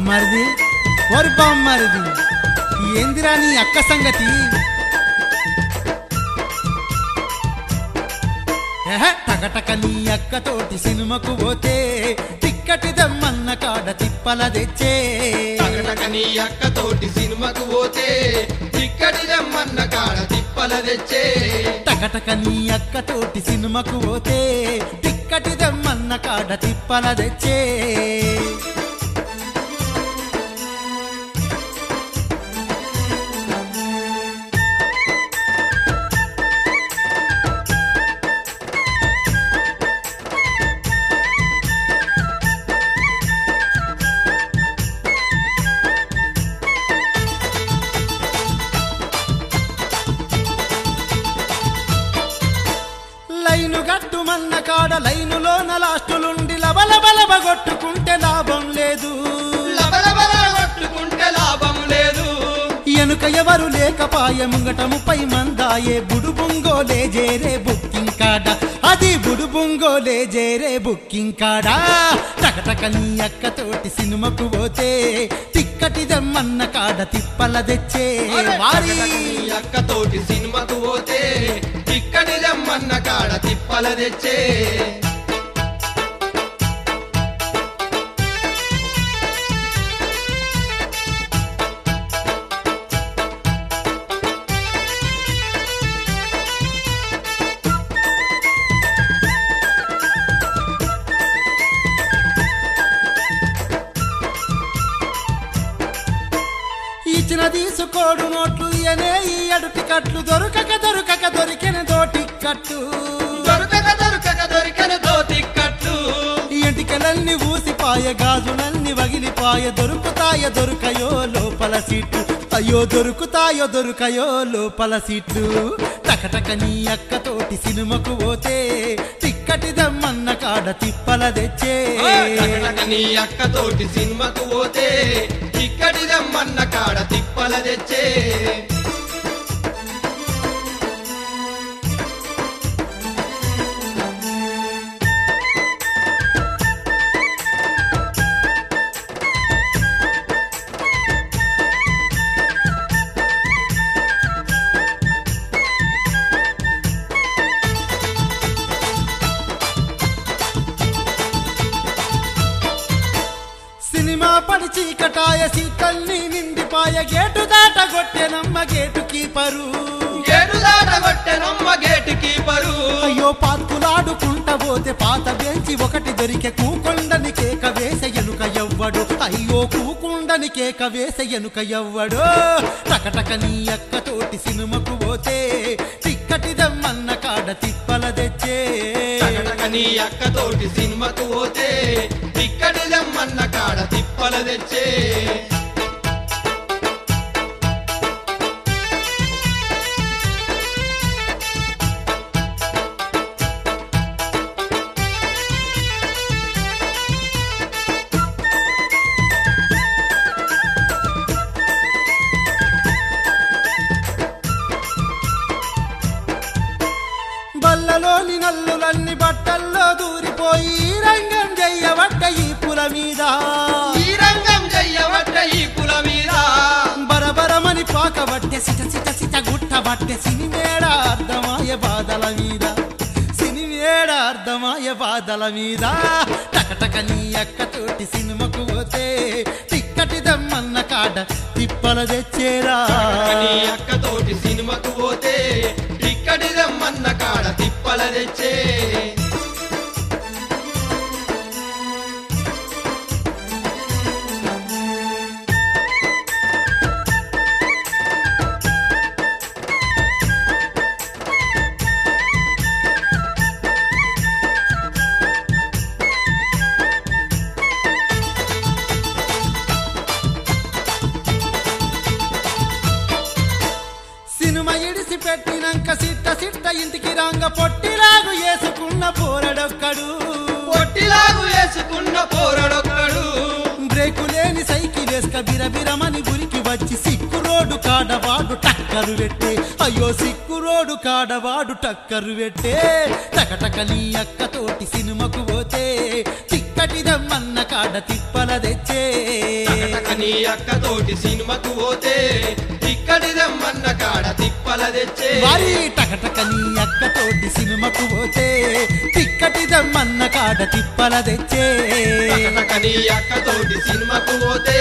బామ్మరిది ఓరి బామ్మరిది ఏందిరా నీ అక్క సంగతి ఎహె, టకటక నీ అక్కతోటి సినిమాకు పోతే టిక్కటి దమ్మన్న కాడ తిప్పల తెచ్చే టకటక నీ అక్కతోటి సినిమాకు పోతే ఇక్కడి రమ్మన్న కాడ తిప్పల తెచ్చే టకటక నీ అక్కతోటి సినిమాకు పోతే టిక్కటి దమ్మన్న కాడ తిప్పల తెచ్చే లైను గట్టుమన్న కాడ లైనులోన లాస్టులుండి లబలబలబ కొట్టుకుంటే లాభం లేదు లబలబల కొట్టుకుంటే లాభం లేదు ఎనుక ఎవరు లేకపాయ ముంగట ముప్పై మందాయే బుడుబుంగోలే జేరే బుక్కింగ్ కాడ అది బుడుబుంగోలే జేరే బుక్కింగ్ కాడా టకటక నీ అక్కతోటి సినిమాకు పోతే తిక్కటి దమ్మన్న కాడ తిప్పల తెచ్చే వారి టకటక నీ అక్కతోటి సినిమాకు పోతే ఇక్కడి రమ్మన్న కాడ తిప్పల తెచ్చే ఇచ్చిన తీసుకోడు నోట్లు ఇయనే ఈ అడుటి కట్లు దొరకక దొరకక దొరికిన దోటి కట్టు దొరకక దొరకక దొరికన దోతి కట్టు ఎంటికలన్నీ ఊసిపాయ గాజులన్నీ వగిలిపాయ దొరుకుతాయ దొరకయో లోపల సీట్లు అయ్యో దొరుకుతాయో దొరకయో లోపల సీట్లు టకటక నీ అక్కతోటి సినిమాకు పోతే తిక్కటి దమ్మన్న కాడ తిప్పల తెచ్చే టకటక నీ అక్కతోటి సినిమాకు పోతే ఇక్కడి రమ్మన్న కాడ తిప్పల తెచ్చే సినిమా పడి చీకటాయ సీతల్ని నిండిపాయ గేటు దాట గొట్టెనమ్మ గేటు కీపరు గేటు దాట కొట్టెనమ్మ గేటు కీపరు అయ్యో పాత్కులాడుకుంట పోతే పాత బెంచి ఒకటి దొరికే కూకొండని కేక వేసే ఎనుక ఎవ్వడు అయ్యో కూకుండని కేక వేసే ఎనుక ఎవ్వడు టకటక నీ అక్కతోటి సినిమాకు పోతే తిక్కటి దమ్మన్న కాడ తిప్పల తెచ్చే టకటక నీ అక్కతోటి సినిమాకు పోతే ఇక్కడి రమ్మన్న కాడ తిప్పల తెచ్చే బల్లలోని నల్లులన్నీ బట్టల్లో దూరిపోయి రంగం చెయ్యబట్ట ఈ పుల మీద ఈ రంగం చెయ్యబట్ట ఈ పుల మీద బరబరమని పాకబట్టే సిట సిట సిట గుట్టబట్టే సినిమేడ అర్ధమాయ బాధల మీద సినిమేడ అర్ధమాయ బాధల మీద టకటక నీ అక్కతోటి సినిమాకు పోతే తిక్కటి దమ్మన్న కాడ తిప్పల తెచ్చేరా టకటక నీ అక్కతోటి సినిమాకు పోతే ఇక్కడి రమ్మన్న కాడ తిప్పల తెచ్చే సినిమా ఇడిసి పెట్టినాక సిట్ట సిట్ట ఇంటికి రాంగ పొట్టిలాగు వేసుకున్న పోరడొక్కడు పొట్టిలాగు వేసుకున్న పోరడొక్కడు బ్రేకు లేని సైకిల్ వేసుక బిరబిరమని గురికి వచ్చి సిక్కు రోడ్డు కాడవాడు టక్కరు పెట్టే అయ్యో సిక్కు రోడ్డు కాడవాడు టక్కరు పెట్టే టకటక నీ అక్కతోటి సినిమాకు పోతే తిక్కటిదమ్మన్న కాడ తిప్పల తెచ్చే టకటక నీ అక్కతోటి సినిమాకు పోతే ఇక్కడిదమ్మన్న కాడ తిప్పల తెచ్చే వారి టకటక నీ అక్కతోటి సినిమాకు పోతే తిక్కటిదమ్మన్న కాడ తిప్పల తెచ్చే టకటక నీ అక్కతోటి సినిమాకు పోతే